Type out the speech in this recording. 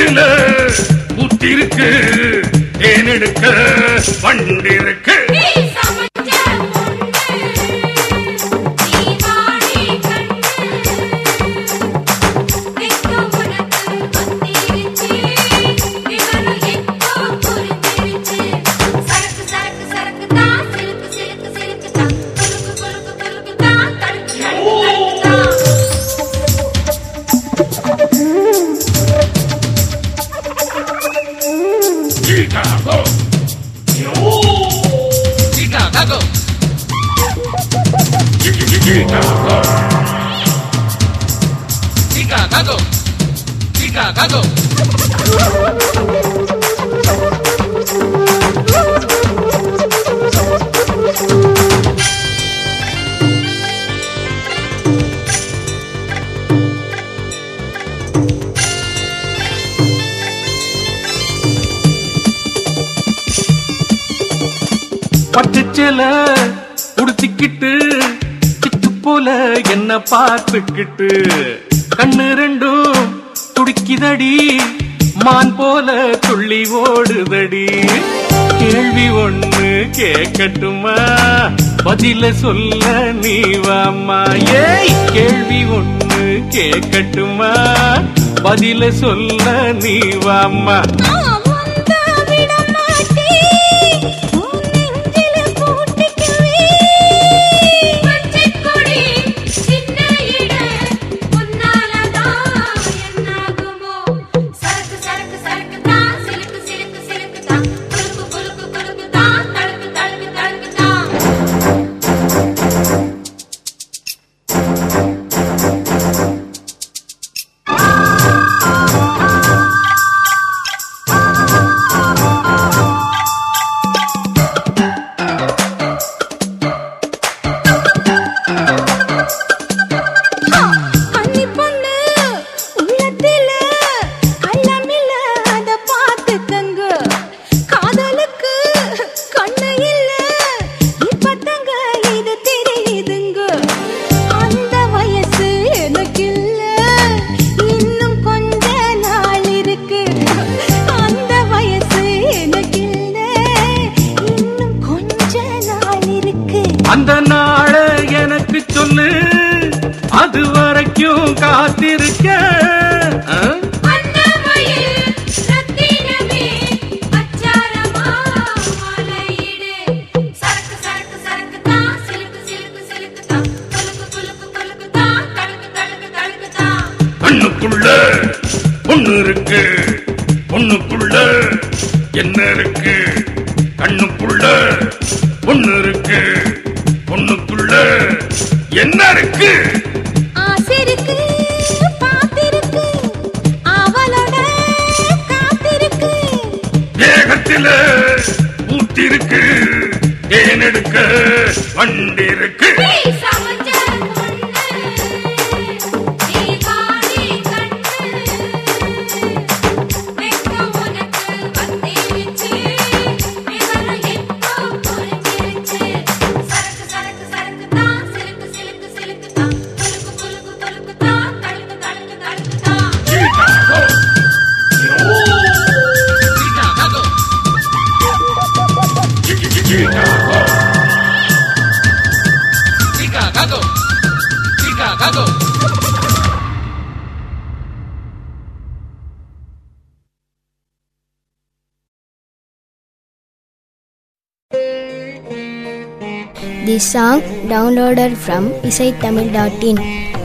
வேகத்தில புத்திருக்கு தேனெடுக்க வண்டிருக்கு நீ சமைச்ச பொண்ணு நீ வாடி கண்ணு எங்கோ உனக்கு வந்திருச்சு விவரம் எங்கோ புரிஞ்சிருச்சு சரக்கு சரக்கு சரக்கு தான் சிலுக்கு சிலுக்கு சிலுக்கு தான் குலுக்கு குலுக்கு குலுக்கு தான் தடுக்கு தடுக்கு தடுக்கு தான் Chicago. Chicago. Chicago. Chicago. Chicago. பட்டுச்சேல உடுத்திக்கிட்டு சிட்டு போல என்ன பார்த்துக்கிட்டு கண்ணு ரெண்டும் துடிக்குதடி மான் போல துள்ளி ஓடுதடி கேள்வி ஒண்ணு கேட்கட்டுமா பதில சொல்ல நீ வாம்மா ஏய் கேள்வி ஒண்ணு கேட்கட்டுமா பதில சொல்ல நீ வாம்மா நான் வந்த விட மாட்டேன் உன் நெஞ்சில பூட்டிக்குவேன் பச்சைக்கொடி சின்ன இட உன்னாலதான் என்னாகுமோ சரக்கு சரக்கு சரக்கு தான் சிலுக்கு சிலுக்கு சிலுக்கு தான் குலுக்கு குலுக்கு குலுக்கு தான் தடுக்கு தடுக்கு தடுக்கு தான் கன்னி பொண்ணு உள்ளத்தில கள்ளமில்ல அத பாத்துக்கங்க காதலுக்கு கண்ணு இல்ல இப்பத்தங்க இது தெரியுதுங்க அந்த வயசு எனக்கு இல்ல இன்னும் கொஞ்ச நாள் இருக்கு அந்த வயசு எனக்கு இல்ல இன்னும் கொஞ்ச நாள் இருக்கு அந்த நாள எனக்கு சொல்லு அது வரைக்கும் காத்திருக்க ஆ? அன்னமயில் ரத்தினமே அச்சாரமா மலையிடு சரக்கு சரக்கு சரக்கு தான் சிலுக்கு சிலுக்கு சிலுக்கு தான் குலுக்கு குலுக்கு குலுக்கு தான் தடுக்கு தடுக்கு தடுக்கு தான் கண்ணுக்குள்ள பொண்ணு இருக்கு பொண்ணுக்குள்ள என்ன இருக்கு கண்ணுக்குள்ள பொண்ணு இருக்கு பொண்ணுக்குள்ள என்ன இருக்கு ஆசிருக்கு பாத்திருக்கு அவளோட காத்திருக்கு வேகத்தில ஊத்திருக்கு தேனெடுக்க வண்டிருக்கு நீ சமைச்ச பொண்ணு நீ வாடி கண்ணு எங்க உனக்கு வந்திருச்சு விவரம் எங்கோ புரிஞ்சிருச்சு சரக்கு சரக்கு சரக்கு தான் சிலுக்கு சிலுக்கு சிலுக்கு தான் குலுக்கு குலுக்கு குலுக்கு தான் தடுக்கு தடுக்கு தடுக்கு தான் Chicago. Chicago. Chicago. Chicago. Chicago. This song downloaded from isaithamil.in.